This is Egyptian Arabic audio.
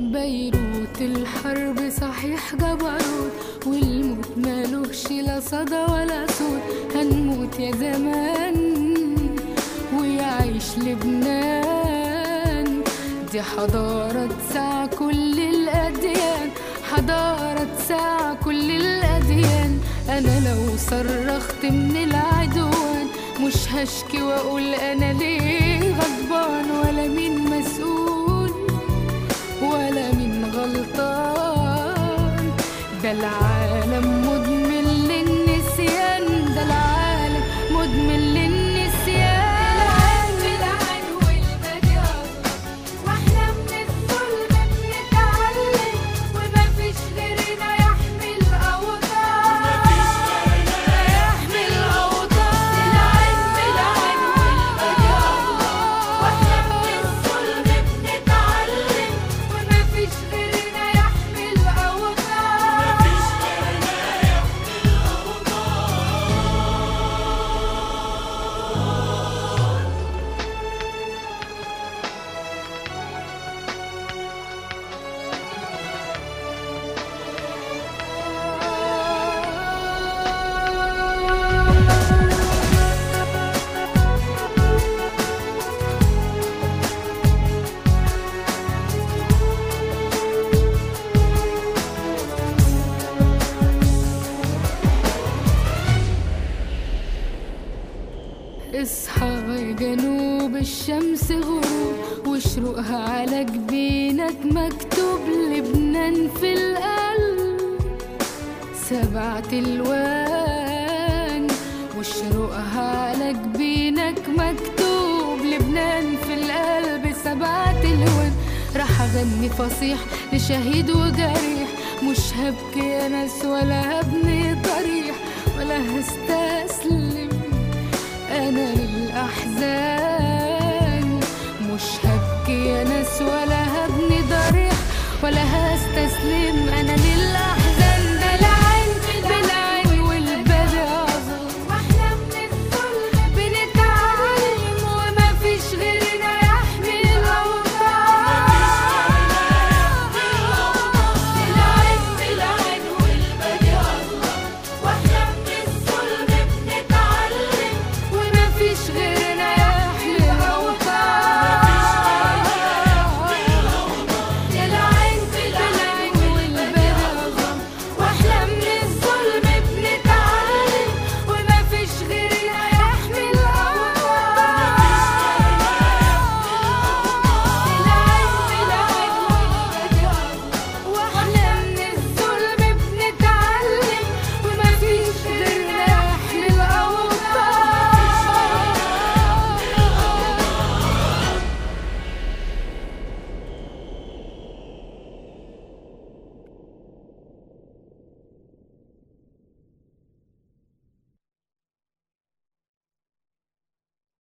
بيروت الحرب صحيح جبروت والموت مالوش لا صدى ولا صوت هنموت يا زمان ويعيش لبنان دي حضارة تسع كل الأديان حضارة تسع كل الأديان أنا لو صرخت من العدوان مش هشكي وأقول أنا ليه غضبان ولا مين مسؤول ولا مين غلطان ده العالم مدمن للنسيان ده العالم مدمن للنسيان العين والمجال واحنا من الظلم بنتعلم ومفيش غيرنا يحمي الاوطان يحمي الاوطان العين العين والمجال واحنا من الظلم بنتعلم ومفيش غيرنا يحمي الاوطان اصحى يا جنوب الشمس غروب وشروقها على جبينك مكتوب لبنان في القلب سبعة الوان وشروقها على جبينك مكتوب لبنان في القلب سبعة الوان راح اغني فصيح لشهيد وجريح مش هبكي يا ناس ولا هبني ضريح ولا هستسلم أنا للأحزان مش هبكي يا ناس ولا هبني ضريح ولا هستسلم أنا